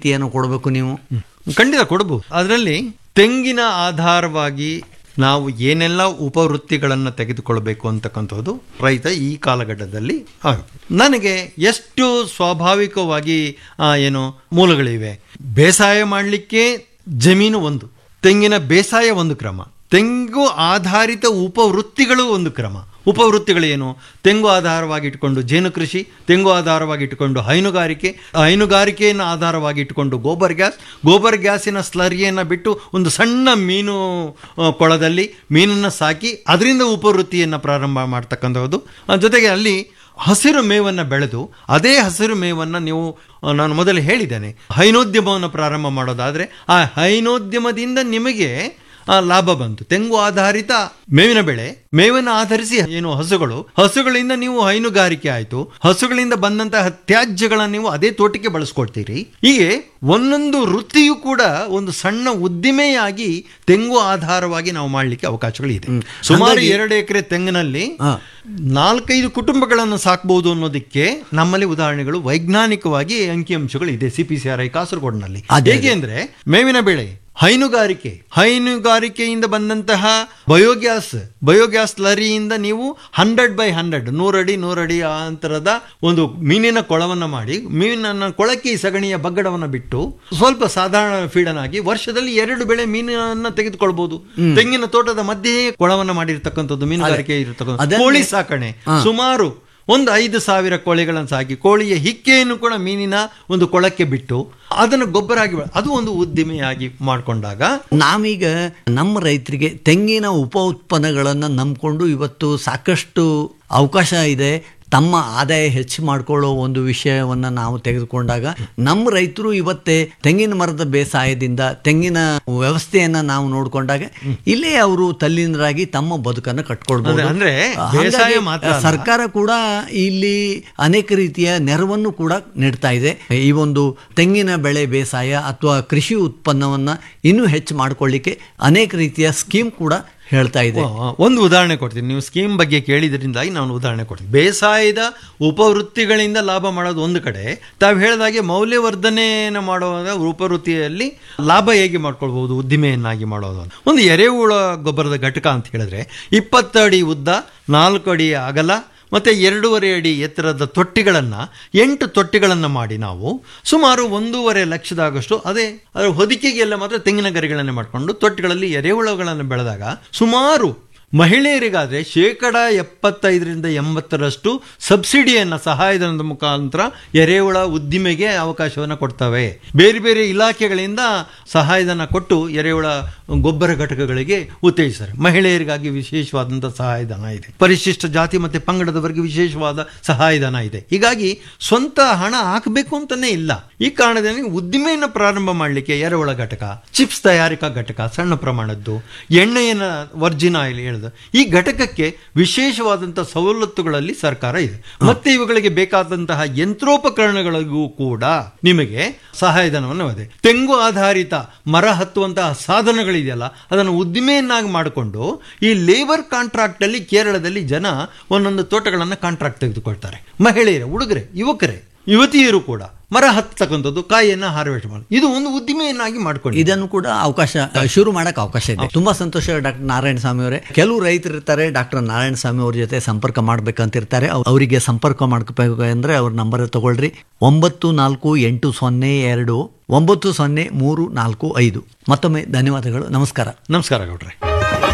ಮಾಹಿತಿಯನ್ನು ಕೊಡಬೇಕು ನೀವು ಖಂಡಿತ ಕೊಡಬಹುದು ಅದರಲ್ಲಿ ತೆಂಗಿನ ಆಧಾರವಾಗಿ ನಾವು ಏನೆಲ್ಲ ಉಪವೃತ್ತಿಗಳನ್ನು ತೆಗೆದುಕೊಳ್ಬೇಕು ಅಂತಕ್ಕಂಥದ್ದು ರೈತ ಈ ಕಾಲಘಟ್ಟದಲ್ಲಿ ಆಗುತ್ತೆ. ನನಗೆ ಎಷ್ಟು ಸ್ವಾಭಾವಿಕವಾಗಿ ಆ, ಏನು ಮೂಲಗಳಿವೆ ಬೇಸಾಯ ಮಾಡಲಿಕ್ಕೆ ಜಮೀನು ಒಂದು ತೆಂಗಿನ ಬೇಸಾಯ ಒಂದು ಕ್ರಮ ತೆಂಗು ಆಧಾರಿತ ಉಪವೃತ್ತಿಗಳು ಒಂದು ಕ್ರಮ ಉಪವೃತ್ತಿಗಳು ಏನು ತೆಂಗು ಆಧಾರವಾಗಿ ಇಟ್ಟುಕೊಂಡು ಜೇನು ಕೃಷಿ ತೆಂಗು ಆಧಾರವಾಗಿ ಇಟ್ಟುಕೊಂಡು ಹೈನುಗಾರಿಕೆ ಹೈನುಗಾರಿಕೆಯನ್ನು ಆಧಾರವಾಗಿ ಇಟ್ಟುಕೊಂಡು ಗೋಬರ್ ಗ್ಯಾಸ್ ಗೋಬರ್ ಗ್ಯಾಸಿನ ಸ್ಲರಿಯನ್ನು ಬಿಟ್ಟು ಒಂದು ಸಣ್ಣ ಮೀನು ಆ, ಕೊಳದಲ್ಲಿ ಮೀನನ್ನು ಸಾಕಿ ಅದರಿಂದ ಉಪವೃತ್ತಿಯನ್ನು ಪ್ರಾರಂಭ ಮಾಡ್ತಕ್ಕಂಥದ್ದು ಆ, ಜೊತೆಗೆ ಅಲ್ಲಿ ಹಸಿರು ಮೇವನ್ನು ಬೆಳೆದು ಅದೇ ಹಸಿರು ಮೇವನ್ನು ನೀವು ಆ, ನಾನು ಮೊದಲು ಹೇಳಿದ್ದೇನೆ ಹೈನೋದ್ಯಮವನ್ನು ಪ್ರಾರಂಭ ಮಾಡೋದಾದರೆ ಆ ಹೈನೋದ್ಯಮದಿಂದ ನಿಮಗೆ ಆ, ಲಾಭ ಬಂತು ತೆಂಗು ಆಧಾರಿತ ಮೇವಿನ ಬೆಳೆ ಮೇವನ್ನು ಆಧರಿಸಿ ಏನು ಹಸುಗಳು ಹಸುಗಳಿಂದ ನೀವು ಹೈನುಗಾರಿಕೆ ಆಯಿತು ಹಸುಗಳಿಂದ ಬಂದಂತಹ ತ್ಯಾಜ್ಯಗಳನ್ನು ನೀವು ಅದೇ ತೋಟಕ್ಕೆ ಬಳಸ್ಕೊಳ್ತೀರಿ ಹೀಗೆ ಒಂದೊಂದು ವೃತ್ತಿಯು ಕೂಡ ಒಂದು ಸಣ್ಣ ಉದ್ದಿಮೆಯಾಗಿ ತೆಂಗು ಆಧಾರವಾಗಿ ನಾವು ಮಾಡಲಿಕ್ಕೆ ಅವಕಾಶಗಳಿದೆ ಸುಮಾರು ಎರಡು ಎಕರೆ ತೆಂಗಿನಲ್ಲಿ ಹಾ. ನಾಲ್ಕೈದು ಕುಟುಂಬಗಳನ್ನು ಸಾಕಬಹುದು ಅನ್ನೋದಕ್ಕೆ ನಮ್ಮಲ್ಲಿ ಉದಾಹರಣೆಗಳು ವೈಜ್ಞಾನಿಕವಾಗಿ ಅಂಕಿಅಂಶಗಳು ಇದೆ C P C R I ಕಾಸರಗೋಡಿನಲ್ಲಿ ಅದೇ, ಹೇಗೆ ಅಂದ್ರೆ ಮೇವಿನ ಬೆಳೆ ಹೈನುಗಾರಿಕೆ ಹೈನುಗಾರಿಕೆಯಿಂದ ಬಂದಂತಹ ಬಯೋಗ್ಯಾಸ್ ಬಯೋಗ್ಯಾಸ್ ಲರಿಯಿಂದ ನೀವು ಹಂಡ್ರೆಡ್ ಬೈ ಹಂಡ್ರೆಡ್ ನೂರಡಿ ನೂರಡಿ ಅಂತರದ ಒಂದು ಮೀನಿನ ಕೊಳವನ್ನು ಮಾಡಿ ಮೀನಿನ ಕೊಳಕ್ಕೆ ಈ ಸಗಣಿಯ ಬಗ್ಗಡವನ್ನು ಬಿಟ್ಟು ಸ್ವಲ್ಪ ಸಾಧಾರಣ ಫೀಡನಾಗಿ ವರ್ಷದಲ್ಲಿ ಎರಡು ಬೆಳೆ ಮೀನನ್ನ ತೆಗೆದುಕೊಳ್ಬಹುದು ತೆಂಗಿನ ತೋಟದ ಮಧ್ಯೆ ಕೊಳವನ್ನು ಮಾಡಿರ್ತಕ್ಕಂಥದ್ದು ಮೀನುಗಾರಿಕೆ ಇರತಕ್ಕಂಥ ಅದನ್ನೇ- ಕೋಳಿ ಸಾಕಣೆ ಸುಮಾರು ಒಂದು ಐದು ಸಾವಿರ ಕೋಳಿಗಳನ್ನು ಸಾಕಿ ಕೋಳಿಯ ಹಿಕ್ಕೆಯನ್ನು ಕೂಡ ಮೀನಿನ ಒಂದು ಕೊಳಕ್ಕೆ ಬಿಟ್ಟು ಅದನ್ನು ಗೊಬ್ಬರ ಆಗಿ ಬೆಳೆ- ಅದು ಒಂದು ಉದ್ದಿಮೆಯಾಗಿ ಮಾಡಿಕೊಂಡಾಗ ನಾವೀಗ ನಮ್ಮ ರೈತರಿಗೆ ತೆಂಗಿನ ಉಪ ಉತ್ಪನ್ನಗಳನ್ನು ನಂಬಿಕೊಂಡು ಇವತ್ತು ಸಾಕಷ್ಟು ಅವಕಾಶ ಇದೆ ತಮ್ಮ ಆದಾಯ ಹೆಚ್ಚು ಮಾಡಿಕೊಳ್ಳೋ ಒಂದು ವಿಷಯವನ್ನು ನಾವು ತೆಗೆದುಕೊಂಡಾಗ ನಮ್ಮ ರೈತರು ಇವತ್ತೇ ತೆಂಗಿನ ಮರದ ಬೇಸಾಯದಿಂದ ತೆಂಗಿನ ವ್ಯವಸ್ಥೆಯನ್ನು ನಾವು ನೋಡಿಕೊಂಡಾಗ ಇಲ್ಲೇ ಅವರು ತಲ್ಲೀನರಾಗಿ ತಮ್ಮ ಬದುಕನ್ನು ಕಟ್ಕೊಳ್ಬಹುದು ಅದೇ, ಅಂದ್ರೆ ಬೇಸಾಯ ಹಾಗಾಗಿ ಮಾತ್ರ ಅಲ್ಲ. ಸರ್ಕಾರ ಕೂಡ ಇಲ್ಲಿ ಅನೇಕ ರೀತಿಯ ನೆರವನ್ನು ಕೂಡ ನೀಡ್ತಾ ಇದೆ ಈ ಒಂದು ತೆಂಗಿನ ಬೆಳೆ ಬೇಸಾಯ ಅಥವಾ ಕೃಷಿ ಉತ್ಪನ್ನವನ್ನ ಇನ್ನೂ ಹೆಚ್ಚು ಮಾಡ್ಕೊಳ್ಳಿಕ್ಕೆ ಅನೇಕ ರೀತಿಯ ಸ್ಕೀಮ್ ಕೂಡ ಹೇಳ್ತಾ ಇದೆ ಆ, ಒಂದು ಉದಾಹರಣೆ ಕೊಡ್ತೀನಿ ನೀವು ಸ್ಕೀಮ್ ಬಗ್ಗೆ ಕೇಳಿದ್ರಿಂದಾಗಿ ನಾನು ಉದಾಹರಣೆ ಕೊಡ್ತೀನಿ ಬೇಸಾಯದ ಉಪವೃತ್ತಿಗಳಿಂದ ಲಾಭ ಮಾಡೋದು ಒಂದು ಕಡೆ ತಾವು ಹೇಳಿದಾಗೆ ಮೌಲ್ಯವರ್ಧನೆಯನ್ನು ಮಾಡುವಾಗ ಉಪವೃತ್ತಿಯಲ್ಲಿ ಲಾಭ ಹೇಗೆ ಮಾಡ್ಕೊಳ್ಬಹುದು ಉದ್ದಿಮೆಯನ್ನಾಗಿ ಮಾಡೋದು ಅಂತ. ಒಂದು ಎರೆಹುಳ ಗೊಬ್ಬರದ ಘಟಕ ಅಂತ ಹೇಳಿದ್ರೆ ಇಪ್ಪತ್ತು ಅಡಿ ಉದ್ದ ನಾಲ್ಕು ಅಡಿ ಅಗಲ ಮತ್ತು ಎರಡೂವರೆ ಅಡಿ ಎತ್ತರದ ತೊಟ್ಟಿಗಳನ್ನು ಎಂಟು ತೊಟ್ಟಿಗಳನ್ನು ಮಾಡಿ ನಾವು ಸುಮಾರು ಒಂದೂವರೆ ಲಕ್ಷದಾಗಷ್ಟು ಅದೇ ಅದರ ಹೊದಿಕೆಗೆಲ್ಲ ಮಾತ್ರ ತೆಂಗಿನ ಗರಿಗಳನ್ನೇ ಮಾಡಿಕೊಂಡು ತೊಟ್ಟಿಗಳಲ್ಲಿ ಎರೆಹುಳುಗಳನ್ನು ಬೆಳೆದಾಗ ಸುಮಾರು ಮಹಿಳೆಯರಿಗಾದರೆ ಶೇಕಡ ಎಪ್ಪತ್ತೈದರಿಂದ ಎಂಬತ್ತರಷ್ಟು ಸಬ್ಸಿಡಿಯನ್ನು ಸಹಾಯಧನದ ಮುಖಾಂತರ ಎರೆಹುಳ ಉದ್ದಿಮೆಗೆ ಅವಕಾಶವನ್ನು ಕೊಡ್ತವೆ ಬೇರೆ ಬೇರೆ ಇಲಾಖೆಗಳಿಂದ ಸಹಾಯಧನ ಕೊಟ್ಟು ಎರೆಹುಳ ಗೊಬ್ಬರ ಘಟಕಗಳಿಗೆ ಉತ್ತೇಜಿಸ್ತಾರೆ ಮಹಿಳೆಯರಿಗಾಗಿ ವಿಶೇಷವಾದಂಥ ಸಹಾಯಧನ ಇದೆ ಪರಿಶಿಷ್ಟ ಜಾತಿ ಮತ್ತು ಪಂಗಡದವರಿಗೆ ವಿಶೇಷವಾದ ಸಹಾಯಧನ ಇದೆ ಹೀಗಾಗಿ ಸ್ವಂತ ಹಣ ಹಾಕಬೇಕು ಅಂತಾನೆ ಇಲ್ಲ ಈ ಕಾರಣದಲ್ಲಿ ಉದ್ದಿಮೆಯನ್ನು ಪ್ರಾರಂಭ ಮಾಡಲಿಕ್ಕೆ ಎರೆಹುಳ ಘಟಕ ಚಿಪ್ಸ್ ತಯಾರಿಕಾ ಘಟಕ ಸಣ್ಣ ಪ್ರಮಾಣದ್ದು ಎಣ್ಣೆಯನ್ನು ವರ್ಜಿನ್ ಆಯಿಲ್ ಹೇಳಿದ ಈ ಘಟಕಕ್ಕೆ ವಿಶೇಷವಾದಂಥ ಸವಲತ್ತುಗಳಲ್ಲಿ ಸರ್ಕಾರ ಇದೆ ಮತ್ತೆ ಇವುಗಳಿಗೆ ಬೇಕಾದಂತಹ ಯಂತ್ರೋಪಕರಣಗಳಿಗೂ ಕೂಡ ನಿಮಗೆ ಸಹಾಯಧನವನ್ನು ಇದೆ ತೆಂಗು ಆಧಾರಿತ ಮರ ಹತ್ತುವಂತಹ ಸಾಧನಗಳಿದೆಯಲ್ಲ ಅದನ್ನು ಉದ್ದಿಮೆಯನ್ನಾಗಿ ಮಾಡಿಕೊಂಡು ಈ ಲೇಬರ್ ಕಾಂಟ್ರಾಕ್ಟ್ ಅಲ್ಲಿ ಕೇರಳದಲ್ಲಿ ಜನ ಒಂದೊಂದು ತೋಟಗಳನ್ನು ಕಾಂಟ್ರಾಕ್ಟ್ ತೆಗೆದುಕೊಳ್ತಾರೆ ಮಹಿಳೆಯರು ಹುಡುಗರೆ ಯುವಕರೇ ಯುವತಿಯರು ಕೂಡ ಮರ ಹತ್ತಕ್ಕಂಥದ್ದು ಕಾಯಿಯನ್ನು ಹಾರ್ವೆಸ್ಟ್ ಮಾಡಿ ಇದು ಒಂದು ಉದ್ದಿಮೆಯನ್ನಾಗಿ ಮಾಡ್ಕೊಂಡು ಇದನ್ನು ಕೂಡ ಅವಕಾಶ ಶುರು ಮಾಡಕ್ಕೆ ಅವಕಾಶ ಇದೆ ತುಂಬಾ ಸಂತೋಷ ಡಾಕ್ಟರ್ ನಾರಾಯಣ ಸ್ವಾಮಿ ಅವರೇ ಕೆಲವು ರೈತರು ಇರ್ತಾರೆ ಡಾಕ್ಟರ್ ನಾರಾಯಣ ಸ್ವಾಮಿ ಅವ್ರ ಜೊತೆ ಸಂಪರ್ಕ ಮಾಡ್ಬೇಕಂತ ಇರ್ತಾರೆ ಅವ್- ಅವರಿಗೆ ಸಂಪರ್ಕ ಮಾಡ್ಕೋಬೇಕು ಅಂದ್ರೆ ಅವ್ರ ನಂಬರ್ ತಗೊಳ್ರಿ ಒಂಬತ್ತು ನಾಲ್ಕು ಎಂಟು ಸೊನ್ನೆ ಎರಡು ಒಂಬತ್ತು ಸೊನ್ನೆ ಮೂರು ನಾಲ್ಕು ಐದು ಮತ್ತೊಮ್ಮೆ ಧನ್ಯವಾದಗಳು ನಮಸ್ಕಾರ ನಮಸ್ಕಾರ ಗೌಡ್ರೆ